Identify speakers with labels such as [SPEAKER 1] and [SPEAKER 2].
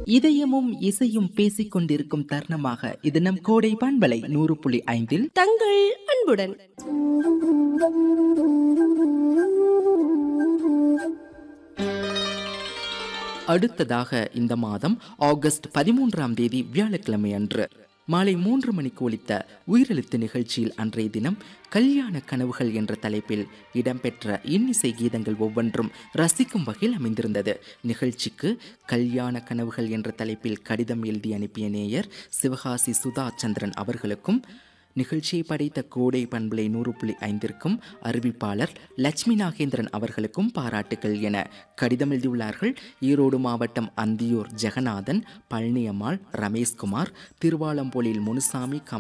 [SPEAKER 1] இதயமும் இசையும் பேசிக் கொண்டிருக்கும் தருணமாக இது நம் கோடை பண்பலை நூறு புள்ளி ஐந்தில்
[SPEAKER 2] தங்கள் அன்புடன்
[SPEAKER 1] அடுத்ததாக இந்த மாதம் ஆகஸ்ட் பதிமூன்றாம் தேதி வியாழக்கிழமை அன்று மாலை மூன்று மணிக்கு ஒலித்த உயிரெழுத்து நிகழ்ச்சியில் அன்றைய தினம் கல்யாண கனவுகள் என்ற தலைப்பில் இடம்பெற்ற இன்னிசை கீதங்கள் ஒவ்வொன்றும் ரசிக்கும் வகையில் அமைந்திருந்தது நிகழ்ச்சிக்கு கல்யாண கனவுகள் என்ற தலைப்பில் கடிதம் எழுதி அனுப்பிய நேயர் சிவகாசி சுதா சந்திரன் அவர்களுக்கும் நிகழ்ச்சியை படைத்த கோடை பண்பலை நூறு புள்ளி ஐந்திற்கும் அறிவிப்பாளர் லட்சுமி நாகேந்திரன் அவர்களுக்கும் பாராட்டுகள் என கடிதம் எழுதியுள்ளார்கள் ஈரோடு மாவட்டம் அந்தியூர் ஜெகநாதன் பழனியம்மாள் ரமேஷ்குமார் திருவாலம்போலில் முனுசாமி கம்